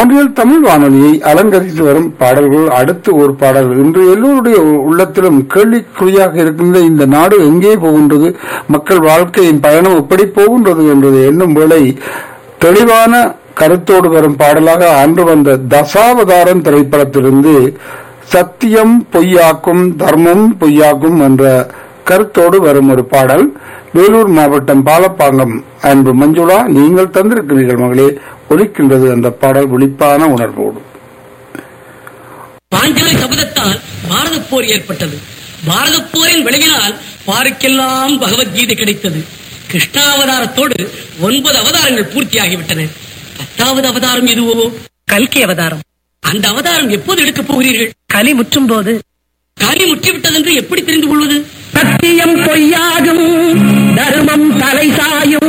மொழியில் தமிழ் வானொலியை அலங்கரித்து வரும் பாடல்கள் அடுத்து ஒரு பாடல் இன்று எல்லோருடைய உள்ளத்திலும் கேள்விக்குறியாக இருக்கின்ற இந்த நாடு எங்கே போகின்றது மக்கள் வாழ்க்கையின் பயணம் எப்படி போகின்றது என்பதை எண்ணும் வேளை தெளிவான கருத்தோடு வரும் பாடலாக அன்று வந்த தசாவதாரம் திரைப்படத்திலிருந்து சத்தியம் பொய்யாக்கும் தர்மம் பொய்யாக்கும் என்ற கருத்தோடு வரும் ஒரு பாடல் வேலூர் மாவட்டம் பாலப்பாங்கம் அன்பு மஞ்சுளா நீங்கள் தந்திருக்கிறீர்கள் மகளே ஒலிக்கின்றது அந்த பாடல் விழிப்பான உணர்வோடு பாஞ்சாலி சபதத்தால் பாரத போர் ஏற்பட்டது பாரத போரின் விளைவினால் பாருக்கெல்லாம் பகவத்கீதை கிடைத்தது கிருஷ்ணாவதாரத்தோடு ஒன்பது அவதாரங்கள் பூர்த்தியாகிவிட்டன பத்தாவது அவதாரம் எதுவோ கல்கி அவதாரம் அந்த அவதாரம் எப்போது எடுக்கப் போகிறீர்கள் கலி முற்றும் போது காரியம் முற்றிவிட்டது என்று எப்படி தெரிந்து கொள்வது சத்தியம் பொய்யாகும் தர்மம் தலை சாயும்